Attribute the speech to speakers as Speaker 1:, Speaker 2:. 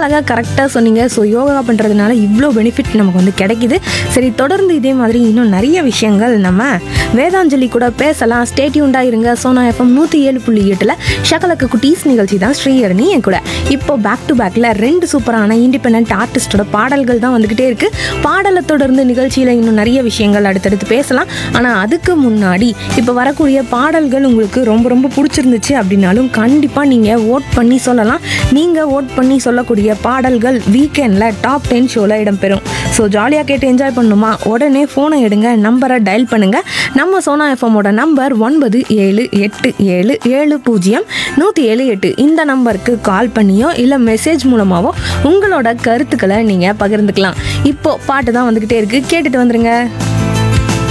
Speaker 1: அழகாக கரெக்டாக சொன்னீங்க ஸோ யோகா பண்ணுறதுனால இவ்வளோ பெனிஃபிட் நமக்கு வந்து கிடைக்குது சரி தொடர்ந்து இதே மாதிரி இன்னும் நிறைய விஷயங்கள் நம்ம வேதாஞ்சலி கூட பேசலாம் ஸ்டேட்யூண்டாக இருங்க சோனா எஃப்எம் நூற்றி ஏழு புள்ளி எட்டில் ஷகலக்கு குட்டீஸ் நிகழ்ச்சி தான் ஸ்ரீஹரணி என் கூட இப்போ பேக் டு பேக்கில் ரெண்டு சூப்பரான இண்டிபெண்ட் ஆர்டிஸ்டோட பாடல்கள் தான் வந்துக்கிட்டே இருக்குது பாடலை தொடர்ந்து நிகழ்ச்சியில் இன்னும் நிறைய விஷயங்கள் அடுத்தடுத்து பேசலாம் ஆனால் அதுக்கு முன்னாடி இப்போ வரக்கூடிய பாடல்கள் உங்களுக்கு ரொம்ப ரொம்ப பிடிச்சிருந்துச்சு அப்படின்னாலும் கண்டிப்பாக நீங்கள் ஓட் பண்ணி சொல்லலாம் நீங்கள் ஓட் பண்ணி சொல்லக்கூடிய பாடல்கள் வீக்கெண்டில் டாப் டென் ஷோவில் இடம்பெறும் ஸோ ஜாலியாக கேட்டு என்ஜாய் பண்ணணுமா உடனே ஃபோனை எடுங்க நம்பரை டயல் பண்ணுங்கள் நம்ம சோனா எஃப்எம்மோட நம்பர் ஒன்பது ஏழு எட்டு ஏழு ஏழு பூஜ்ஜியம் நூற்றி ஏழு எட்டு இந்த நம்பருக்கு கால் பண்ணியோ இல்லை மெசேஜ் மூலமாவோ உங்களோட கருத்துக்களை நீங்கள் பகிர்ந்துக்கலாம் இப்போ பாட்டு தான் வந்துக்கிட்டே இருக்குது கேட்டுட்டு வந்துருங்க